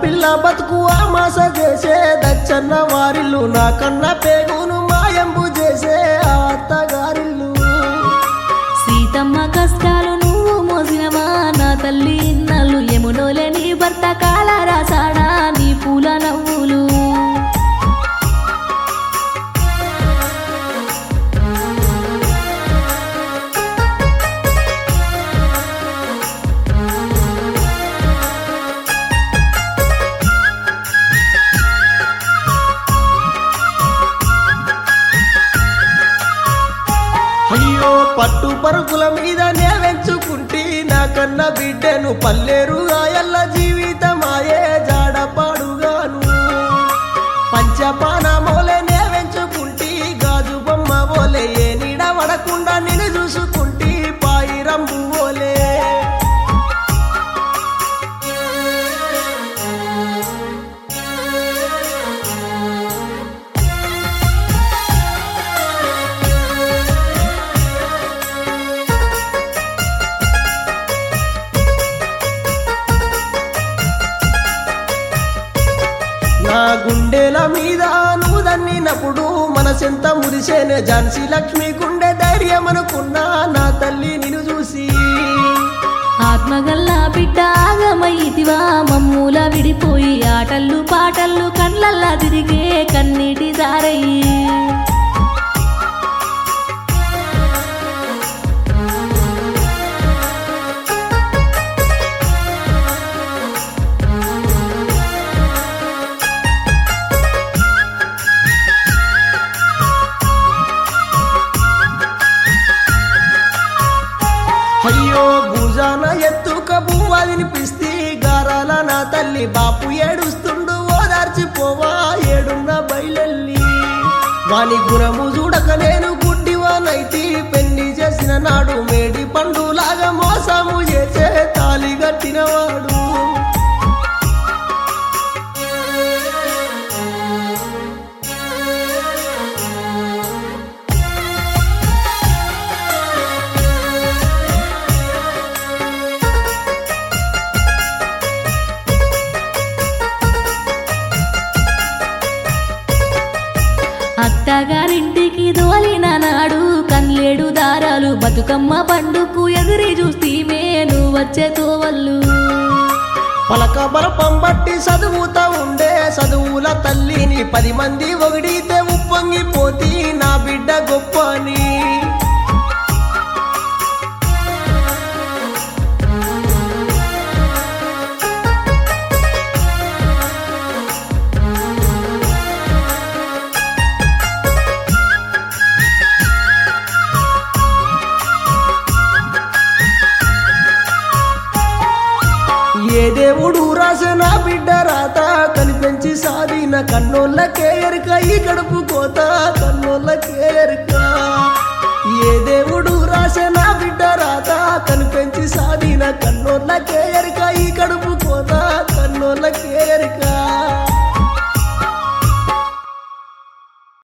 పిల్ల బతుకు ఆమాస చేసే దచ్చన్న వారిల్లు నా కన్న పేగును మాయంబు చేసే ఆ అత్తగారిల్లు సీతమ్మ కష్టాలు నువ్వు మోసినవా నా తల్లి ఇన్నాళ్ళు ఎమునోలే నీ భర్త కాల రాసాడా నీ పూల నవ్వులు అయ్యో పట్టు పరుగుల మీద నే వెంచుకుంటి నా కన్న బిడ్డను పల్లెరు ఆయల్ల జీవితమాయే జాడపాడుగాను పంచపాన మోలే నే వెంచుకుంటి గాజు బొమ్మ ఓలే ఏ నీడ పడకుండా నిన్ను చూసుకుంటి పాయి రంబు ఓలే నా గుండెల మీద నువ్వు దన్నినప్పుడు మనసెంత మురిసేనే ఝాన్సీ లక్ష్మి గుండె ధైర్యం అనుకున్నా నా తల్లి నిన్ను చూసి ఆత్మగల్లా బిడ్డ ఆగమైతివా మమ్ముల విడిపోయి ఆటలు పాటలు కళ్ళల్లా తిరిగే కన్నీటి దారయ్యి అయ్యో భుజాన ఎత్తుక బువ్వ వినిపిస్తే గారాల నా తల్లి బాపు ఏడుస్తుండు ఓదార్చిపోవా ఏడున్న బయలెల్లి వాని గుణము చూడక నేను గుడ్డివానైతి పెళ్లి చేసిన నాడు మేడి పండులాగా మోసము చేసే తాలి కట్టినవాడు అత్తగారింటికి దోలిన నాడు కన్లేడు దారాలు బతుకమ్మ పండుకు ఎదురి చూస్తీమే నువ్వు వచ్చే తోవల్లు పలక బలపం బట్టి చదువుతా ఉండే చదువుల తల్లిని పది మంది ఒకడితే ఉప్పొంగిపోతి నా బిడ్డ గొప్ప అని ఏ దేవుడు రాసే నా బిడ్డ రాత కనిపించి సాధిన కన్నోళ్ళకే ఎరుక ఈ గడుపు కోత కన్నోళ్ళకే ఎరుక ఏ దేవుడు రాసే నా బిడ్డ రాత కనిపించి సాధిన కన్నోళ్ళకే